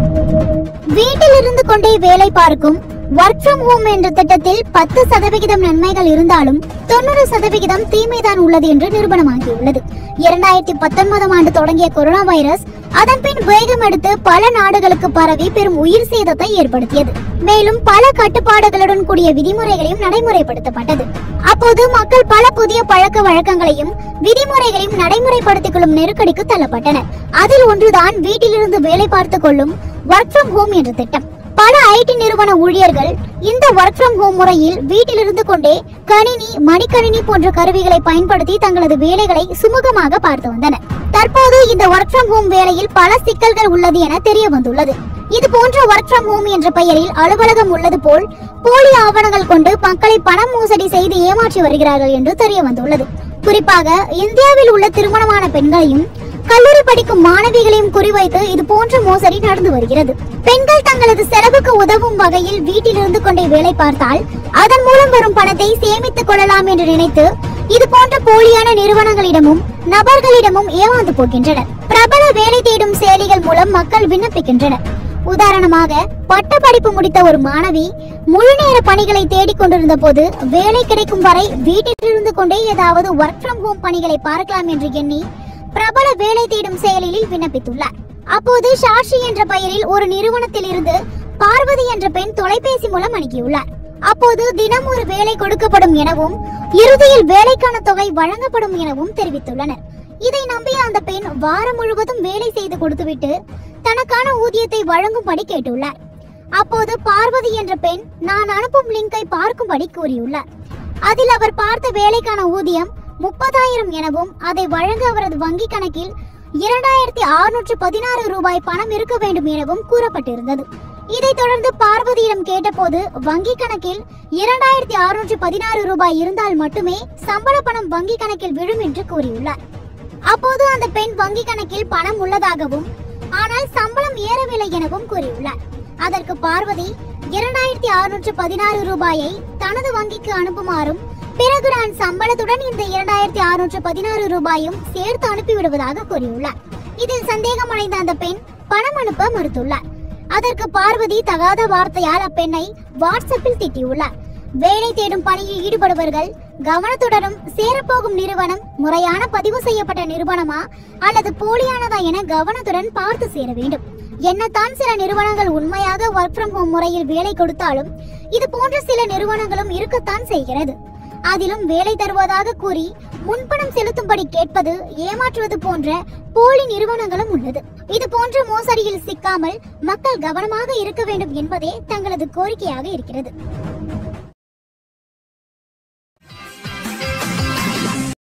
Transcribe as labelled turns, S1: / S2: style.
S1: வீட்டில் இருந்து கொண்டே வேலை பார்க்கும் ஒர்க் ஃப்ரம் ஹோம் என்ற திட்டத்தில் பத்து சதவிகிதம் நன்மைகள் இருந்தாலும் தொண்ணூறு சதவிகிதம் தீமைதான் உள்ளது என்று நிரூபணமாகியுள்ளது இரண்டாயிரத்தி பத்தொன்பதாம் ஆண்டு தொடங்கிய கொரோனா வைரஸ் அதன் பின் வேகம் எடுத்து பல நாடுகளுக்கு பரவி பெரும் உயிர் சேதத்தை ஏற்படுத்தியது மேலும் பல கட்டுப்பாடுகளுடன் கூடிய விதிமுறைகளையும் நடைமுறைப்படுத்தப்பட்டது அப்போது மக்கள் பல புதிய பழக்க வழக்கங்களையும் விதிமுறைகளையும் நடைமுறைப்படுத்திக் கொள்ளும் நெருக்கடிக்கு தள்ளப்பட்டனர் அதில் ஒன்றுதான் வீட்டிலிருந்து வேலை பார்த்துக் கொள்ளும் ஒர்க் ஃப்ரம் ஹோம் என்ற திட்டம் பல ஐடி நிறுவன ஊழியர்கள் இந்த ஒர்க் ஃப்ரம் ஹோம் முறையில் வீட்டிலிருந்து கொண்டே கணினி மடிக்கணினி போன்ற கருவிகளை பயன்படுத்தி தங்களது வேலைகளை சுமூகமாக பார்த்து வந்தனர் தற்போது இந்த ஒர்க் ஃப்ரம் ஹோம் வேலையில் பல சிக்கல்கள் உள்ளது என தெரிய வந்துள்ளது இது போன்ற ஒர்க் ஃப்ரம் ஹோம் என்ற பெயரில் அலுவலகம் உள்ளது போல் போலி ஆவணங்கள் கொண்டு மக்களை பணம் மோசடி செய்து ஏமாற்றி வருகிறார்கள் என்று தெரிய வந்துள்ளது குறிப்பாக இந்தியாவில் உள்ள திருமணமான பெண்களையும் கல்லூரி படிக்கும் மாணவிகளையும் குறிவைத்து இது போன்ற மோசடி நடந்து வருகிறது பெண்கள் தங்களது செலவுக்கு உதவும் வகையில் வீட்டிலிருந்து கொண்டே வேலை பார்த்தால் அதன் மூலம் வரும் பணத்தை சேமித்துக் கொள்ளலாம் என்று நினைத்து இது போன்ற போலியான நிறுவனங்களிடமும் நபர்களிடமும் ஏமாந்து போகின்றனர் பிரபல வேலை தேடும் செயலிகள் மூலம் மக்கள் விண்ணப்பிக்கின்றனர் உதாரணமாக பட்ட படிப்பு முடித்த ஒரு மாணவி முழு நேர பணிகளை தேடிக் கொண்டிருந்த போது வேலை கிடைக்கும் வரை வீட்டிலிருந்து கொண்டே ஏதாவது ஒர்க் ஃப்ரம் ஹோம் பணிகளை பார்க்கலாம் என்று எண்ணி பிரபல வேலை தேடும் செயலில் விண்ணப்பித்துள்ளார் அப்போது ஷாஷி என்ற பெயரில் ஒரு நிறுவனத்தில் இருந்து பார்வதி என்ற பெண் தொலைபேசி மூலம் அணுகியுள்ளார் அப்போது தினம் ஒரு வேலை கொடுக்கப்படும் எனவும் இறுதியில் வேலைக்கான தொகை வழங்கப்படும் எனவும் தெரிவித்துள்ளனர் இதை நம்பிய அந்த பெண் வாரம் முழுவதும் வேலை செய்து கொடுத்துவிட்டு தனக்கான ஊதியத்தை வழங்கும்படி கேட்டுள்ளார் அப்போது பார்வதி என்ற பெண் நான் அனுப்பும் லிங்கை பார்க்கும்படி கூறியுள்ளார் அதில் அவர் பார்த்த வேலைக்கான ஊதியம் முப்பதாயிரம் எனவும் அதை வழங்க அவரது வங்கி கணக்கில் இரண்டாயிரத்தி அறுநூற்று பதினாறு ரூபாய் பணம் இருக்க வேண்டும் எனவும் கூறப்பட்டிருந்தது இதைத் தொடர்ந்து பார்வதியிடம் கேட்டபோது வங்கி கணக்கில் இரண்டாயிரத்தி அறுநூற்று பதினாறு ரூபாய் இருந்தால் மட்டுமே சம்பள பணம் வங்கி கணக்கில் விழும் என்று கூறியுள்ளார் அப்போது அந்த பெண் வங்கி கணக்கில் பணம் உள்ளதாகவும் ஆனால் சம்பளம் ஏறவில்லை எனவும் கூறியுள்ளார் அதற்கு பார்வதி இரண்டாயிரத்தி அறுநூற்று பதினாறு ரூபாயை தனது வங்கிக்கு அனுப்புமாறும் பிறகு நான் சம்பளத்துடன் இந்த இரண்டாயிரத்தி அறுநூற்று பதினாறு ரூபாயும் சேர்த்து அனுப்பிவிடுவதாக கூறியுள்ளார் இதில் சந்தேகமடைந்த அந்த பெண் பணம் அனுப்ப மறுத்துள்ளார் அதற்கு பார்வதி தகாத வார்த்தையால் அப்பெண்ணை வாட்ஸ்அப்பில் திட்டியுள்ளார் வேலை தேடும் பணியில் ஈடுபடுபவர்கள் கவனத்துடனும் சேரப்போகும் நிறுவனம் முறையான பதிவு செய்யப்பட்ட நிறுவனமா அல்லது போலியானதா என கவனத்துடன் பார்த்து சேர வேண்டும் என்னத்தான் சில நிறுவனங்கள் உண்மையாக ஒர்க் ஃப்ரம் ஹோம் முறையில் வேலை கொடுத்தாலும் இது போன்ற சில நிறுவனங்களும் இருக்கத்தான் செய்கிறது அதிலும் வேலை தருவதாக கூறி முன்பணம் செலுத்தும்படி கேட்பது ஏமாற்றுவது போன்ற போலி நிறுவனங்களும் உள்ளது இது போன்ற மோசடியில் சிக்காமல் மக்கள் கவனமாக இருக்க வேண்டும் என்பதே தங்களது கோரிக்கையாக இருக்கிறது